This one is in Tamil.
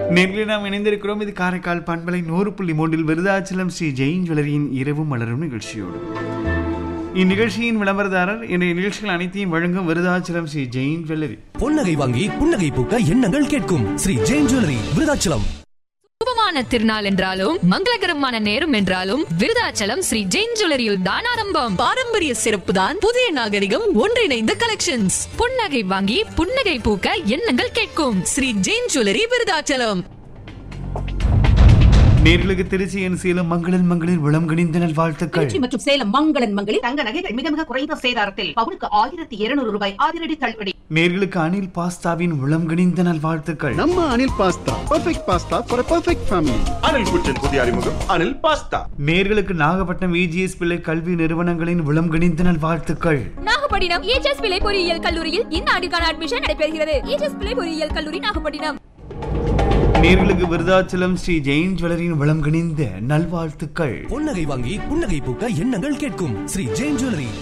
நேரில் நாம் இணைந்திருக்கிறோம் இது காரைக்கால் பண்பலை நூறு புள்ளி மூன்றில் விருதாச்சலம் ஸ்ரீ ஜெயின் ஜுவல்லரியின் இரவு மலரும் நிகழ்ச்சியோடு இந்நிகழ்ச்சியின் விளம்பரதாரர் இன்றைய நிகழ்ச்சிகள் அனைத்தையும் வழங்கும் விருதாச்சலம் ஸ்ரீ ஜெயின் ஜுவல்லரி பொன்னகை வாங்கி புன்னகை பூக்க எண்ணங்கள் கேட்கும் ஸ்ரீ ஜெயின் ஜுவல்லரி விருதாச்சலம் சுபமான திருநாள் என்றாலும் மங்களகரமான நேரம் என்றாலும் விருதாச்சலம் ஸ்ரீ ஜெயின் ஜுவல்லரியில் தான் ஆரம்பம் பாரம்பரிய சிறப்பு தான் புதிய நாகரிகம் ஒன்றிணைந்த கலெக்ஷன்ஸ் புன்னகை வாங்கி புன்னகை பூக்க எண்ணங்கள் கேட்கும் ஸ்ரீ ஜெயின் ஜுவல்லரி விருதாச்சலம் நேர்களுக்கு திருச்சியின் சேலம் மங்களில் மங்களில் விளம் கணிந்த நல்வாழ்த்துக்கள் திருச்சி மற்றும் சேலம் மங்களன் மங்களில் தங்க நகைகள் மிக மிக குறைந்த சேதாரத்தில் பவுனுக்கு ஆயிரத்தி இருநூறு ரூபாய் அதிரடி தள்ளுபடி நேர்களுக்கு அனில் பாஸ்தாவின் விளம் கணிந்த நல்வாழ்த்துக்கள் ನಮ್ಮ Anil pasta perfect pasta for perfect family Anil குச்சின் புதிய அறிமுகம் அனில் பாஸ்தா நேர்களுக்கு நாகப்பட்டினம் இஜிஎஸ் பிள்ளை கல்வி நிறுவனங்களின் விளம் கணிந்த நல்வாழ்த்துக்கள் நாகப்பட்டினம் ஏஜஸ் பிள்ளை பொறியியல் கல்லூரியில் இந்த ஆண்டுக்கான அட்மிஷன் நடைபெறுகிறது ஏஜஸ் பிள்ளை பொறியியல் கல்லூரி நாகப்பட்டினம் நேர்களுக்கு விருதாச்சலம் ஸ்ரீ ஜெயின் ஜுவல்லரியின் விளம் கணிந்த நல்வாழ்த்துக்கள் பொன்னகை வாங்கி புன்னகை பூக்க எண்ணங்கள் கேட்கும் ஸ்ரீ ஜெயின் ஜுவல்லரி